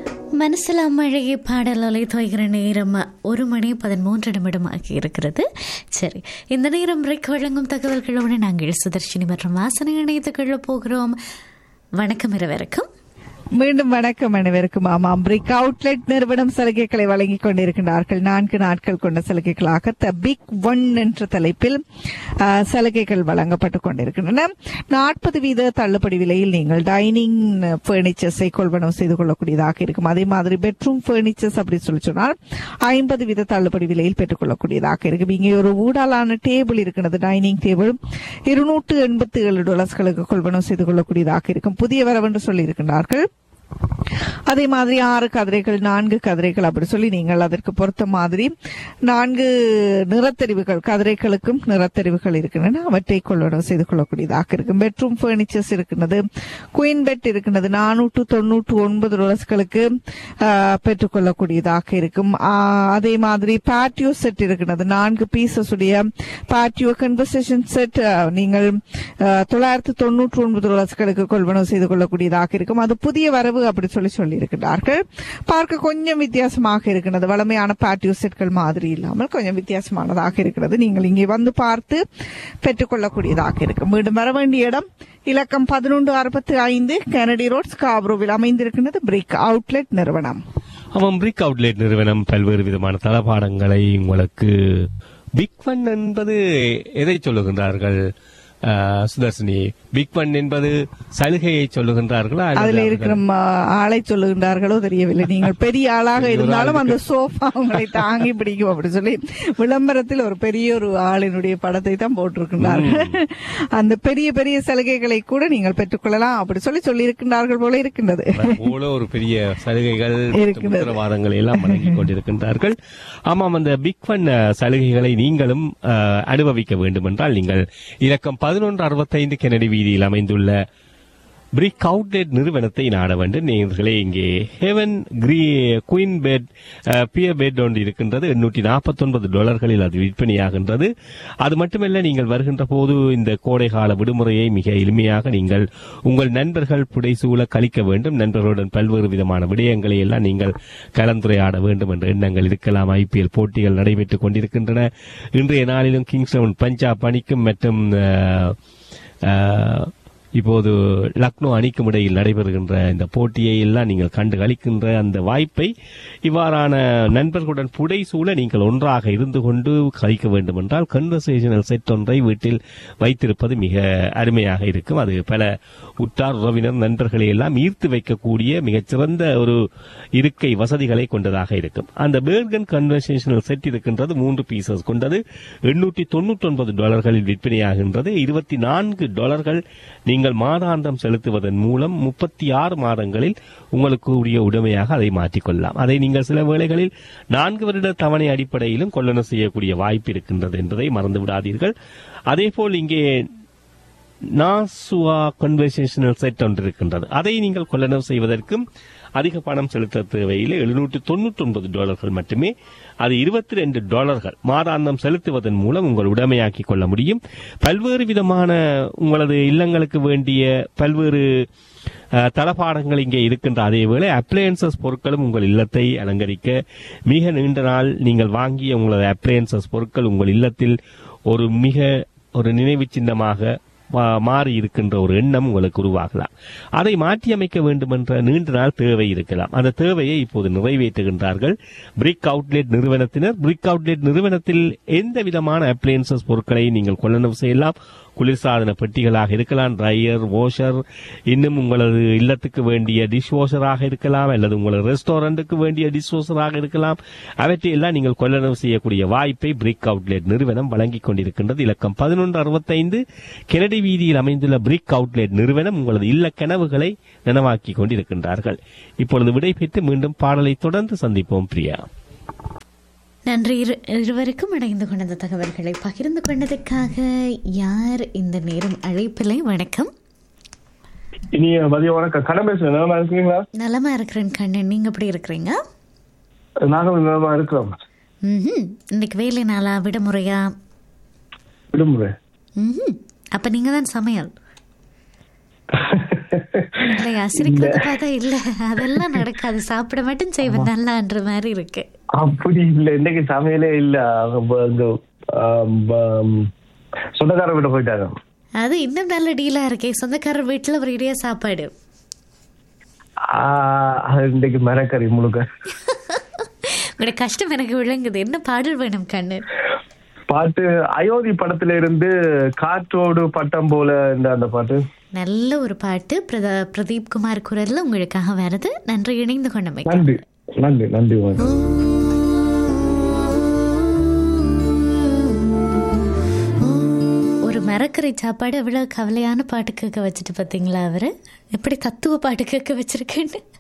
மனசில் அம்மழகி பாடலாலை தோய்கிற நேரம் ஒரு மணி பதிமூன்று நிமிடம் ஆகி இருக்கிறது சரி இந்த நேரம் பிரேக் வழங்கும் தகவல்களோடு நாங்கள் சுதர்ஷினி மற்றும் வாசனை இணைத்துக் கொள்ள போகிறோம் வணக்கம் இருவருக்கும் மீண்டும் வணக்கம் அனைவருக்கும் ஆமாம் பிரிக் அவுட்லெட் நிறுவனம் சலுகைகளை வழங்கிக் கொண்டிருக்கின்றார்கள் நான்கு நாட்கள் கொண்ட சலுகைகளாக த பிக் ஒன் என்ற தலைப்பில் ஆ, சலுகைகள் வழங்கப்பட்டுக் கொண்டிருக்கின்றன நாற்பது வீத தள்ளுபடி விலையில் நீங்கள் டைனிங் பர்னிச்சர்ஸை கொள்வனவு செய்து கொள்ளக்கூடியதாக இருக்கும் அதே மாதிரி பெட்ரூம் பர்னிச்சர்ஸ் அப்படி சொல்லி சொன்னால் ஐம்பது வீத தள்ளுபடி விலையில் பெற்றுக்கொள்ளக்கூடியதாக இருக்கும் இங்கே ஒரு ஊடாலான டேபிள் இருக்கிறது டைனிங் டேபிள் இருநூற்று எண்பத்தி ஏழு டாலர்ஸ்களுக்கு கொள்வனவு செய்து கொள்ளக்கூடியதாக இருக்கும் புதிய வரவென்று சொல்லி இருக்கின்றார்கள் அதே மாதிரி ஆறு கதிரைகள் நான்கு கதிரைகள் அப்படி சொல்லி நீங்கள் அதற்கு பொறுத்த மாதிரி நான்கு நிறத்தெரிவுகள் கதிரைகளுக்கும் நிறத்தெரிவுகள் இருக்கின்றன அவற்றை கொள்ளணும் செய்து கொள்ளக்கூடியதாக இருக்கும் பெட்ரூம் பர்னிச்சர்ஸ் இருக்கின்றது குயின் பெட் இருக்கின்றது நானூற்று தொண்ணூற்று ஒன்பது டாலர்ஸ்களுக்கு பெற்றுக்கொள்ளக்கூடியதாக இருக்கும் ஆ, அதே மாதிரி பேட்டியோ செட் இருக்கின்றது நான்கு பீசஸ் உடைய பேட்டியோ கன்வர்சேஷன் செட் நீங்கள் ஆ, தொள்ளாயிரத்து தொண்ணூற்று ஒன்பது டாலர்ஸ்களுக்கு கொள்வனவு செய்து கொள்ளக்கூடியதாக இருக்கும் அது புதிய வரவு அப்படி சொல்லி சொல்லி இருக்கிறார்கள் பார்க்க கொஞ்சம் வித்தியாசமாக இருக்கிறது வளமையான பேட்டியோ செட்கள் மாதிரி இல்லாமல் கொஞ்சம் வித்தியாசமானதாக இருக்கிறது நீங்கள் இங்கே வந்து பார்த்து பெற்றுக்கொள்ளக்கூடியதாக இருக்கும் மீண்டும் வர வேண்டிய இடம் இலக்கம் பதினொன்று அறுபத்தி ஐந்து கெனடி ரோட் ஸ்காப்ரோவில் அமைந்திருக்கின்றது பிரிக் அவுட்லெட் நிறுவனம் ஆமாம் பிரிக் அவுட்லெட் நிறுவனம் பல்வேறு விதமான தளபாடங்களை உங்களுக்கு பிக் ஒன் என்பது எதை சொல்லுகின்றார்கள் ஆஹ், சுதர்ஷினி பிக் ஒன் என்பது சலுகையை சொல்லுகின்றார்களா அல்லது அதுல அவர்கள் இருக்கிற ம, ஆளை சொல்லுகின்றார்களோ தெரியவில்லை நீங்கள் பெரிய ஆளாக இருந்தாலும் அந்த சோஃபா உங்களை தாங்கி பிடிக்கும் அப்படி சொல்லி விளம்பரத்தில் ஒரு பெரிய ஒரு ஆளினுடைய படத்தை தான் போட்டிருக்கின்றார்கள் அந்த பெரிய பெரிய சலுகைகளை கூட நீங்கள் பெற்றுக்கொள்ளலாம் அப்படி சொல்லி சொல்லி இருக்கின்றார்கள் போல இருக்கின்றது போல ஒரு பெரிய சலுகைகள் இருக்கிறது. உத்தரவாதங்களை எல்லாம் வழங்கிக் கொண்டிருக்கின்றார்கள் ஆமாம் அந்த பிக் ஃபன் சலுகைகளை நீங்களும் அஹ், அனுபவிக்க வேண்டும் என்றால் நீங்கள் இலக்கம் பதினொன்று அறுபத்தைந்து கெனடி வீதியில் அமைந்துள்ள பிரிக் அவுட்லெட் நிறுவனத்தை நாட வேண்டும் நேர்களே இங்கே ஹெவன் கிரீ குயின் பெட் பியர் பெட் ஒன்று இருக்கின்றது எண்ணூற்றி நாற்பத்தொன்பது டாலர்களில் அது விற்பனையாகின்றது அது மட்டுமல்ல நீங்கள் வருகின்ற போது இந்த கோடைகால விடுமுறையை மிக எளிமையாக நீங்கள் உங்கள் நண்பர்கள் புடைசூழ கழிக்க வேண்டும் நண்பர்களுடன் பல்வேறு விதமான விடயங்களை எல்லாம் நீங்கள் கலந்துரையாட வேண்டும் என்ற எண்ணங்கள் இருக்கலாம் ஐபிஎல் போட்டிகள் நடைபெற்றுக் கொண்டிருக்கின்றன இன்றைய நாளிலும் கிங்ஸ் லெவன் பஞ்சாப் அணிக்கும் மற்றும் அஹ், அஹ், இப்போது லக்னோ அணிக்கும் இடையில் நடைபெறுகின்ற இந்த போட்டியை எல்லாம் நீங்கள் கண்டு களிக்கின்ற அந்த வாய்ப்பை இவ்வாறான நண்பர்களுடன் புடைசூழ நீங்கள் ஒன்றாக இருந்து கொண்டு கழிக்க வேண்டும் என்றால் கன்வர்சேஷனல் செட் ஒன்றை வீட்டில் வைத்திருப்பது மிக அருமையாக இருக்கும் அது பல உற்றார் உறவினர் நண்பர்களை எல்லாம் ஈர்த்து வைக்கக்கூடிய மிகச்சிறந்த ஒரு இருக்கை வசதிகளை கொண்டதாக இருக்கும் அந்த பேர்கன் கன்வர்சேஷனல் செட் இருக்கின்றது மூன்று பீசஸ் கொண்டது எண்ணூற்றி தொண்ணூற்றி ஒன்பது டாலர்களில் விற்பனையாகின்றது இருபத்தி நான்கு டாலர்கள் நீங்கள் மாதாந்தம் செலுத்துவதன் மூலம் முப்பத்தி ஆறு மாதங்களில் உங்களுக்கு உரிய உடைமையாக அதை மாற்றிக்கொள்ளலாம் அதை நீங்கள் சில வேளைகளில் நான்கு வருட தவணை அடிப்படையிலும் கொள்ளணும் செய்யக்கூடிய வாய்ப்பு இருக்கின்றது என்பதை மறந்து விடாதீர்கள் அதேபோல் இங்கே நாசுவா கன்வர்சேஷனல் செட் ஒன்று இருக்கின்றது அதை நீங்கள் கொள்ளளவு செய்வதற்கும் அதிக பணம் செலுத்த தேவையில்லை எழுநூற்று தொண்ணூற்றி ஒன்பது டாலர்கள் மட்டுமே அது இருபத்தி ரெண்டு டாலர்கள் மாதாந்தம் செலுத்துவதன் மூலம் உங்கள் உடைமையாக்கிக் கொள்ள முடியும் பல்வேறு விதமான உங்களது இல்லங்களுக்கு வேண்டிய பல்வேறு அஹ், தளபாடங்கள் இங்கே இருக்கின்ற அதேவேளை அப்ளையன்சஸ் பொருட்களும் உங்கள் இல்லத்தை அலங்கரிக்க மிக நீண்ட நாள் நீங்கள் வாங்கிய உங்களது அப்ளையன்சஸ் பொருட்கள் உங்கள் இல்லத்தில் ஒரு மிக ஒரு நினைவு சின்னமாக மா- மாறி இருக்கின்ற ஒரு எண்ணம் உங்களுக்கு உருவாகலாம் அதை மாற்றியமைக்க வேண்டும் என்ற நீண்ட நாள் தேவை இருக்கலாம் அந்த தேவையை இப்போது நிறைவேற்றுகின்றார்கள் பிரிக் அவுட்லெட் நிறுவனத்தினர் பிரிக் அவுட்லெட் நிறுவனத்தில் எந்த விதமான அப்ளையன்சஸ் பொருட்களை நீங்கள் கொள்ளளவு செய்யலாம் குளிர்சாதன பெட்டிகளாக இருக்கலாம் ட்ரையர் வாஷர் இன்னும் உங்களது இல்லத்துக்கு வேண்டிய டிஷ் வாஷராக இருக்கலாம் அல்லது உங்களது ரெஸ்டாரண்ட்டுக்கு வேண்டிய டிஷ் வாஷராக இருக்கலாம் அவற்றை எல்லாம் நீங்கள் கொள்ளளவு செய்யக்கூடிய வாய்ப்பை பிரிக் அவுட்லெட் நிறுவனம் வழங்கிக் கொண்டிருக்கின்றது இலக்கம் பதினொன்று அறுபத்தைந்து கெனடி வீதியில் அமைந்துள்ள பிரிக் அவுட்லெட் நிறுவனம் உங்களது இல்ல கனவுகளை நனவாக்கிக் கொண்டிருக்கின்றார்கள் இப்பொழுது விடைபெற்று மீண்டும் பாடலை தொடர்ந்து சந்திப்போம் பிரியா நன்றி இரு- இருவருக்கும் இணைந்து கொண்ட தகவல்களை பகிர்ந்து கொண்டதற்காக யார் இந்த நேரம் அழைப்பில்லை வணக்கம் இனிய மதிய வணக்கம் கடன் பேசுறேன் நலமா இருக்கீங்களா நலமா இருக்கிறேன் கண்ணன் நீங்க எப்படி இருக்கிறீங்க நாங்களும் நலமா இருக்கிறோம் ம் இன்னைக்கு வேலை நாளா விடுமுறையா விடுமுறை ம் அப்ப நீங்க தான் சமையல் இல்லையா சிரிக்கிறத பார்த்தா இல்ல அதெல்லாம் நடக்காது சாப்பிட மட்டும் செய்வேன் நல்லான்ற மாதிரி இருக்கு அப்படி இல்ல இன்னைக்கு சமையலே இல்ல அவங்க இங்க ஆம், ஆம், சொந்தக்கார வீட்டு போயிட்டாங்க அது இன்னும் நல்ல டீலா இருக்கே சொந்தக்காரர் வீட்டுல ஒரேடியா சாப்பாடு ஆ, அது இன்னைக்கு மரக்கறி முழுக்க உங்களோட கஷ்டம் எனக்கு விளங்குது என்ன பாடல் வேணும் கண்ணு பாட்டு அயோத்தி படத்துல இருந்து காற்றோடு பட்டம் போல இந்த அந்த பாட்டு நல்ல ஒரு பாட்டு பிரத பிரதீப் குமார் குரல்ல உங்களுக்காக வருது நன்றி இணைந்து கொண்டமை நன்றி நன்றி நன்றி வணக்கம். ஒரு மரக்கரை சாப்பாடு எவ்வளவு கவலையான பாட்டு கேட்க வச்சுட்டு பார்த்தீங்களா அவரு எப்படி தத்துவ பாட்டு கேட்க வச்சிருக்கேன்னு